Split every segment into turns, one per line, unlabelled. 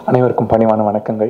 அனைவருக்கும் பணிவான வணக்கங்கள்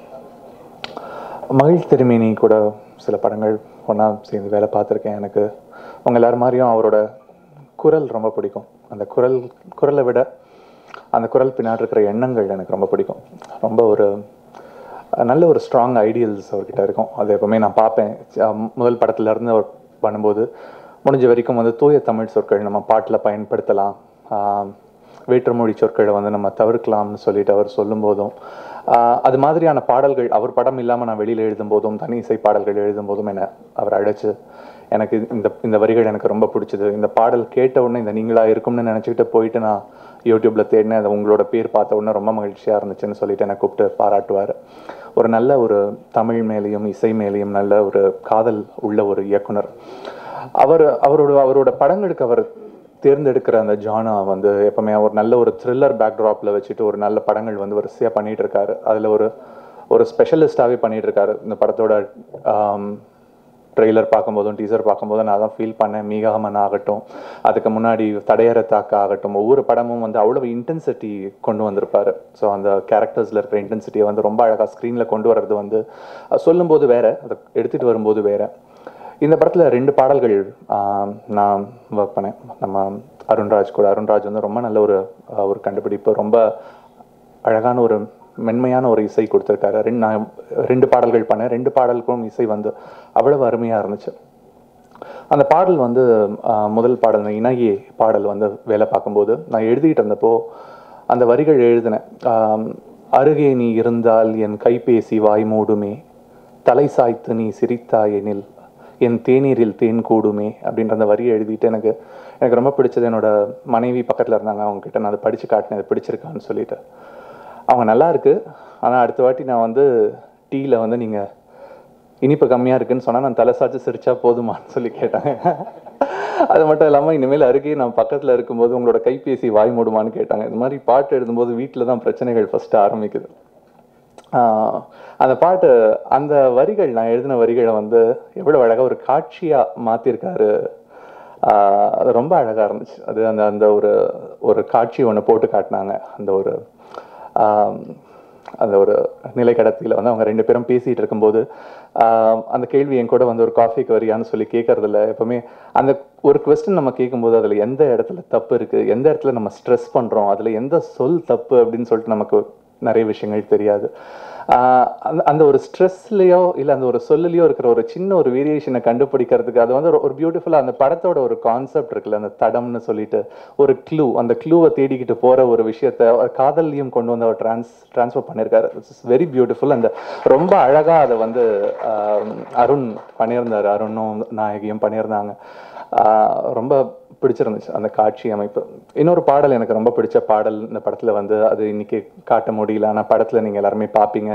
மகிழ் திருமேனி கூட சில படங்கள் ஒன்றா சேர்ந்து வேலை பார்த்துருக்கேன் எனக்கு உங்கள் எல்லாரும் மாதிரியும் அவரோட குரல் ரொம்ப பிடிக்கும் அந்த குரல் குரலை விட அந்த குரல் பின்னாடி இருக்கிற எண்ணங்கள் எனக்கு ரொம்ப பிடிக்கும் ரொம்ப ஒரு அஹ், நல்ல ஒரு ஸ்ட்ராங் ஐடியல்ஸ் அவர்கிட்ட இருக்கும் அது எப்பவுமே நான் பார்ப்பேன் அஹ், முதல் படத்துல இருந்து அவர் பண்ணும்போது முடிஞ்ச வரைக்கும் வந்து தூய தமிழ் சொற்கள் நம்ம பாட்டில் பயன்படுத்தலாம் ஆஹ், வேற்றுமொழி சொற்களை வந்து நம்ம தவிர்க்கலாம்னு சொல்லிட்டு அவர் சொல்லும்போதும் ஆஹ், அது மாதிரியான பாடல்கள் அவர் படம் இல்லாமல் நான் வெளியில் எழுதும்போதும் தனி இசை பாடல்கள் எழுதும்போதும் என்னை அவர் அழைச்சு எனக்கு இது- இந்த இந்த வரிகள் எனக்கு ரொம்ப பிடிச்சது இந்த பாடல் கேட்ட உடனே இந்த நீங்களா இருக்கும்னு நினச்சிக்கிட்டு போயிட்டு நான் யூடியூப்ல தேடினேன் அது உங்களோட பேர் பார்த்த உடனே ரொம்ப மகிழ்ச்சியாக இருந்துச்சுன்னு சொல்லிட்டு என்னை கூப்பிட்டு பாராட்டுவார் ஒரு நல்ல ஒரு தமிழ் மேலேயும் இசை மேலேயும் நல்ல ஒரு காதல் உள்ள ஒரு இயக்குனர் அவர் அவரோட அவரோட படங்களுக்கு அவர் தேர்ந்தெடுக்கிற அந்த ஜானா வந்து எப்பவுமே ஒரு நல்ல ஒரு த்ரில்லர் பேக்ட்ராப்பில் வச்சுட்டு ஒரு நல்ல படங்கள் வந்து வரிசையாக பண்ணிட்டு இருக்காரு அதில் ஒரு ஒரு ஸ்பெஷலிஸ்டாகவே பண்ணிட்டு இருக்காரு இந்த படத்தோட ட்ரெய்லர் பார்க்கும்போதும் டீசர் பார்க்கும்போதும் நான் தான் ஃபீல் பண்ணேன் மீகாமன் ஆகட்டும் அதுக்கு முன்னாடி தடையற தாக்க ஆகட்டும் ஒவ்வொரு படமும் வந்து அவ்வளவு இன்டென்சிட்டி கொண்டு வந்திருப்பாரு ஸோ அந்த கேரக்டர்ஸில் இருக்கிற இன்டென்சிட்டியை வந்து ரொம்ப அழகாக ஸ்க்ரீனில் கொண்டு வர்றது வந்து அஹ், சொல்லும்போது வேற அதை எடுத்துகிட்டு வரும்போது வேற இந்த படத்தில் ரெண்டு பாடல்கள் ஆஹ், நான் ஒர்க் பண்ணேன் நம்ம அருண்ராஜ் கூட அருண்ராஜ் வந்து ரொம்ப நல்ல ஒரு ஆஹ், ஒரு கண்டுபிடிப்பு ரொம்ப அழகான ஒரு மென்மையான ஒரு இசை கொடுத்துருக்காரு ரெண்டு நான் ரெண்டு பாடல்கள் பண்ணேன் ரெண்டு பாடலுக்கும் இசை வந்து அவ்வளவு அருமையாக இருந்துச்சு அந்த பாடல் வந்து ஆஹ், முதல் பாடல் இந்த இணகியே பாடல் வந்து வேலை பார்க்கும்போது நான் எழுதிட்டு இருந்தப்போ அந்த வரிகள் எழுதினேன் ஆம், அருகே நீ இருந்தால் என் கைபேசி வாய் மூடுமே தலை சாய்த்து நீ சிரித்தாயெனில் என் தேநீரில் தேன் கூடுமே அப்படின்ற அந்த வரியை எழுதிட்டு எனக்கு எனக்கு ரொம்ப பிடிச்சது என்னோட மனைவி பக்கத்தில் இருந்தாங்க அவங்க கிட்ட நான் அதை படித்து காட்டினேன் அது பிடிச்சிருக்கான்னு சொல்லிட்டு அவங்க நல்லா இருக்கு ஆனால் அடுத்த வாட்டி நான் வந்து டீயில் வந்து நீங்கள் இனிப்பு கம்மியாக இருக்குன்னு சொன்னால் நான் தலை சாய்ச்சி சிரிச்சா போதுமான்னு சொல்லி கேட்டாங்க அது மட்டும் இல்லாமல் இனிமேல் அருகே நான் பக்கத்தில் இருக்கும்போது உங்களோட கைபேசி வாய் மூடுமான்னு கேட்டாங்க இந்த மாதிரி பாட்டு எழுதும்போது வீட்டில் தான் பிரச்சனைகள் ஃபஸ்ட்டு ஆரம்பிக்குது ஆஹ் அந்த பாட்டு அந்த வரிகள் நான் எழுதின வரிகளை வந்து எவ்வளோ அழகாக ஒரு காட்சியாக மாற்றிருக்காரு அது ரொம்ப அழகாக இருந்துச்சு அது அந்த அந்த ஒரு ஒரு காட்சி ஒன்று போட்டு காட்டினாங்க அந்த ஒரு ஆம், அந்த ஒரு நிலைக்கடத்தியில் வந்து அவங்க ரெண்டு பேரும் பேசிகிட்டு இருக்கும்போது ஆம், அந்த கேள்வி என் கூட வந்து ஒரு காஃபிக்கு வரியான்னு சொல்லி கேட்கறதில்ல எப்பவுமே அந்த ஒரு கொஸ்டின் நம்ம கேட்கும்போது அதில் எந்த இடத்துல தப்பு இருக்குது எந்த இடத்துல நம்ம ஸ்ட்ரெஸ் பண்ணுறோம் அதில் எந்த சொல் தப்பு அப்படின்னு சொல்லிட்டு நமக்கு நிறைய விஷயங்கள் தெரியாது ஆஹ் அந்த அந்த ஒரு ஸ்ட்ரெஸ்லையோ இல்லை அந்த ஒரு சொல்லலையோ இருக்கிற ஒரு சின்ன ஒரு வேரியேஷனை கண்டுபிடிக்கிறதுக்கு அது வந்து ஒரு- ஒரு பியூட்டிஃபுல்லாக அந்த படத்தோட ஒரு கான்செப்ட் இருக்குல்ல அந்த தடம்னு சொல்லிட்டு ஒரு க்ளூ அந்த க்ளூவை தேடிக்கிட்டு போகிற ஒரு விஷயத்த ஒரு காதல்லையும் கொண்டு வந்து அவர் ட்ரான்ஸ் ட்ரான்ஸ்ஃபர் பண்ணியிருக்காரு இட்ஸ் வெரி பியூட்டிஃபுல் அந்த ரொம்ப அழகாக அதை வந்து ஆஹ் அருண் பண்ணியிருந்தார் அருணும் நாயகியும் பண்ணியிருந்தாங்க ஆஹ் ரொம்ப பிடிச்சிருந்துச்சு அந்த காட்சி அமைப்பு இன்னொரு பாடல் எனக்கு ரொம்ப பிடிச்ச பாடல் இந்த படத்தில் வந்து அது இன்னைக்கு காட்ட முடியல ஆனால் படத்தில் நீங்கள் எல்லாருமே பார்ப்பீங்க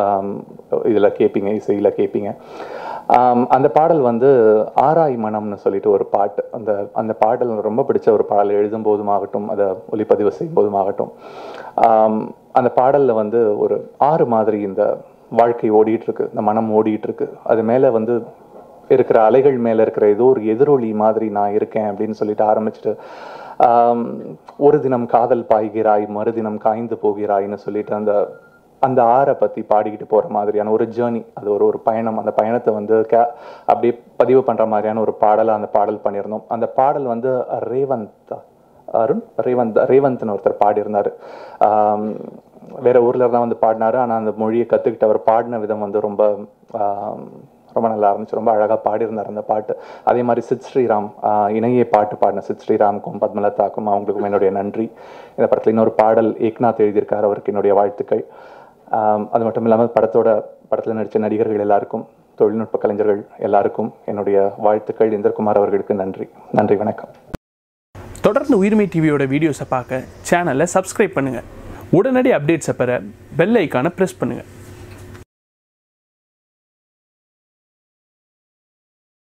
இதில் கேட்பீங்க இசையில் கேட்பீங்க ஆம், அந்த பாடல் வந்து ஆராய் மனம்னு சொல்லிட்டு ஒரு பாட்டு அந்த அந்த பாடல் எனக்கு ரொம்ப பிடிச்ச ஒரு பாடல் எழுதும் போதும் ஆகட்டும் அதை ஒளிப்பதிவு செய்யும் போதும் ஆகட்டும் ஆம், அந்த பாடலில் வந்து ஒரு ஆறு மாதிரி இந்த வாழ்க்கை ஓடிட்டு இருக்கு இந்த மனம் ஓடிட்டு இருக்கு அது மேலே வந்து இருக்கிற அலைகள் மேல இருக்கிற ஏதோ ஒரு எதிரொலி மாதிரி நான் இருக்கேன் அப்படின்னு சொல்லிட்டு ஆரம்பிச்சுட்டு ஆம், ஒரு தினம் காதல் பாய்கிறாய் மறுதினம் காய்ந்து போகிறாய்ன்னு சொல்லிட்டு அந்த அந்த ஆறை பத்தி பாடிக்கிட்டு போற மாதிரியான ஒரு ஜேர்னி அது ஒரு ஒரு பயணம் அந்த பயணத்தை வந்து கே அப்படியே பதிவு பண்ற மாதிரியான ஒரு பாடலை அந்த பாடல் பண்ணியிருந்தோம் அந்த பாடல் வந்து ரேவந்த் அருண் ரேவந்த் ரேவந்த்னு ஒருத்தர் பாடியிருந்தாரு ஆம், வேற ஊர்ல தான் வந்து பாடினாரு ஆனா அந்த மொழியை கத்துக்கிட்டு அவர் பாடின விதம் வந்து ரொம்ப ஆம், ரொம்ப நல்லா இருந்துச்சு ரொம்ப அழகா பாடியிருந்தார் அந்த பாட்டு அதே மாதிரி சித் ஸ்ரீராம் ஆஹ், இணைய பாட்டு பாடின சித் ஸ்ரீராமுக்கும் பத்மலதாக்கும் அவங்களுக்கும் என்னுடைய நன்றி இந்த படத்துல இன்னொரு பாடல் ஏக்நாத் எழுதியிருக்கார் அவருக்கு என்னுடைய வாழ்த்துக்கள் ஆம், அது மட்டும் இல்லாமல் படத்தோட படத்தில் நடித்த நடிகர்கள் எல்லாருக்கும் தொழில்நுட்ப கலைஞர்கள் எல்லாருக்கும் என்னுடைய வாழ்த்துக்கள் இந்திரகுமார் அவர்களுக்கு நன்றி நன்றி வணக்கம்
தொடர்ந்து உயிர்மை டிவியோட வீடியோஸை பார்க்க சேனலை சப்ஸ்கிரைப் பண்ணுங்கள் உடனடி அப்டேட்ஸை பெற பெல் ஐக்கானை ப்ரெஸ் பண்ணுங்கள்